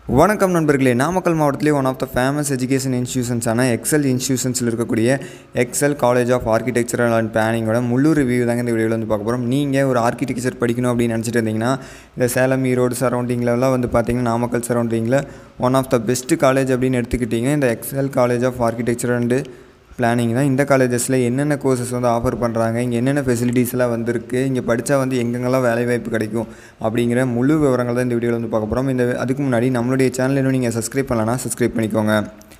வணக்கம் நண்பர்களே நாமக்கல் மாவட்டத்திலே one of the famous education இன்ஸ்டியூஷன்ஸான எக்ஸல் இன்ஸ்டியூஷன்ஸில் இருக்கக்கூடிய Excel college of architectural and பிளானிங்கோட முழு ரிவ்யூ தாங்க இந்த வீடியோவில் வந்து பார்க்க போகிறோம் நீங்கள் ஒரு ஆர்கிடெக்சர் படிக்கணும் அப்படின்னு நினச்சிட்டு இருந்தீங்கன்னா இந்த சேலம் ஈரோடு சரௌண்டிங்லலாம் வந்து பார்த்தீங்கன்னா நாமக்கல் சரௌண்டிங்கில் one of the best college அப்படின்னு எடுத்துக்கிட்டிங்கன்னா இந்த Excel college of architecture and planning தான் இந்த காலேஜஸில் என்னென்ன கோர்சஸ் வந்து ஆஃபர் பண்ணுறாங்க இங்கே என்னென்ன ஃபெசிலிட்டிஸ்லாம் வந்திருக்கு இங்கே படித்தா வந்து எங்கெங்கெல்லாம் வேலைவாய்ப்பு கிடைக்கும் அப்படிங்கிற முழு விவரங்கள் தான் இந்த வீடியோவில் வந்து பார்க்க போகிறோம் இந்த அதுக்கு முன்னாடி நம்மளுடைய சேனல் இன்னும் நீங்கள் சப்ஸ்கிரைப் பண்ணலன்னா சப்ஸ்கிரைப் பண்ணிக்கோங்க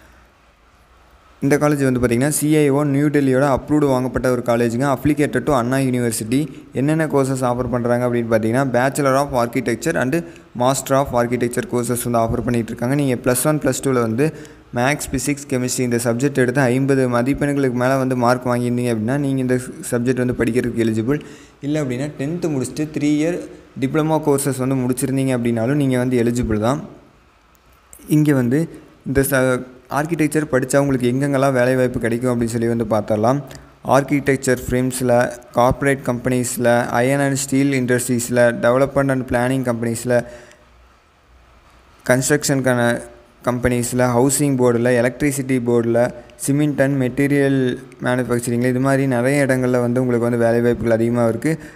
இந்த காலேஜ் வந்து பார்த்திங்கன்னா சிஐஓ நியூ டெல்லியோட அப்ரூவ்டு வாங்கப்பட்ட ஒரு காலேஜுங்க அப்ளிகேட்டட் டு அண்ணா யூனிவர்சிட்டி என்னென்ன கோர்சஸ் ஆஃபர் பண்ணுறாங்க அப்படின்னு பார்த்தீங்கன்னா bachelor of architecture and master of architecture courses வந்து ஆஃபர் பண்ணிகிட்டு இருக்காங்க நீங்கள் ப்ளஸ் ஒன் ப்ளஸ் டூவில் வந்து மேக்ஸ் ஃபிசிக்ஸ் கெமிஸ்ட்ரி இந்த சப்ஜெக்ட் எடுத்து ஐம்பது மதிப்பெண்களுக்கு மேலே வந்து மார்க் வாங்கியிருந்தீங்க அப்படின்னா நீங்கள் இந்த சப்ஜெக்ட் வந்து படிக்கிறதுக்கு எலிஜிபிள் இல்லை அப்படின்னா டென்த்து முடிச்சுட்டு த்ரீ இயர் டிப்ளமோ கோர்சஸ் வந்து முடிச்சிருந்தீங்க அப்படின்னாலும் நீங்கள் வந்து எலிஜிபிள் தான் இங்கே வந்து இந்த ச ஆர்கிடெக்சர் படித்தா உங்களுக்கு எங்கெங்கெல்லாம் வேலைவாய்ப்பு கிடைக்கும் அப்படின்னு சொல்லி வந்து பார்த்தரலாம் ஆர்கிடெக்சர் ஃப்ரேம்ஸில் கார்ப்பரேட் கம்பெனிஸில் அயன் அண்ட் ஸ்டீல் இண்டஸ்ட்ரீஸில் டெவலப்மெண்ட் அண்ட் பிளானிங் கம்பெனிஸில் கன்ஸ்ட்ரக்ஷனுக்கான கம்பெனிஸில் ஹவுசிங் போர்டில் எலக்ட்ரிசிட்டி போர்டில் சிமெண்ட் அண்ட் மெட்டீரியல் மேனுஃபேக்சரிங்கில் இது மாதிரி நிறைய இடங்களில் வந்து உங்களுக்கு வந்து வேலைவாய்ப்புகள் அதிகமாக இருக்குது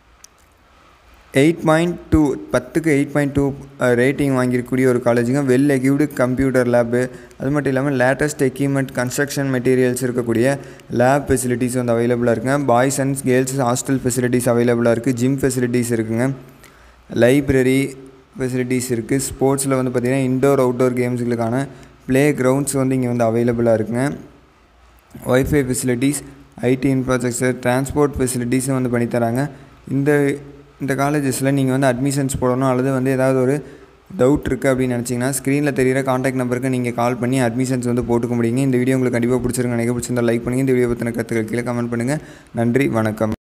எயிட் பாயிண்ட் டூ பத்துக்கு எயிட் பாயிண்ட் டூ ரேட்டிங் வாங்கியிருக்கக்கூடிய ஒரு காலேஜுங்க வெல் எக்யூப்டு கம்ப்யூட்டர் லேபு அது மட்டும் இல்லாமல் லேட்டஸ்ட் எக்யூப்மெண்ட் கன்ஸ்ட்ரக்ஷன் மெட்டீரியல்ஸ் இருக்கக்கூடிய லேப் ஃபெசிலிட்டிஸ் வந்து அவைலபிளாக இருக்குங்க boys and girls hostel facilities அவைலபிளாக இருக்குது ஜிம் ஃபெசிலிட்டிஸ் இருக்குங்க லைப்ரரி ஃபெசிலிட்டிஸ் இருக்குது ஸ்போர்ட்ஸில் வந்து பார்த்திங்கன்னா இன்டோர் அவுட்டோர் கேம்ஸுகளுக்கான ப்ளே கிரவுண்ட்ஸ் வந்து இங்கே வந்து அவைலபிளாக இருக்குங்க wifi facilities IT infrastructure transport ஃபெசிலிட்டிஸும் வந்து பண்ணித்தராங்க இந்த இந்த காலேஜஸில் நீங்கள் வந்து அட்மிஷன்ஸ் போடணும் அல்லது வந்து ஏதாவது ஒரு டவுட் இருக்குது அப்படின்னு நினச்சிங்கன்னா ஸ்க்ரீனில் தெரியிற காண்டாக்ட் நம்பருக்கு நீங்கள் கால் பண்ணி அட்மிஷன்ஸ் வந்து போட்டுக்க முடியுங்க இந்த வீடியோ உங்களுக்கு கண்டிப்பாக பிடிச்சிருங்க நினைக்க பிடிச்சிருந்தா லைக் பண்ணுங்கள் இந்த வீடியோ பற்றின கருத்துக்கள் கீழே கமெண்ட் பண்ணுங்கள் நன்றி வணக்கம்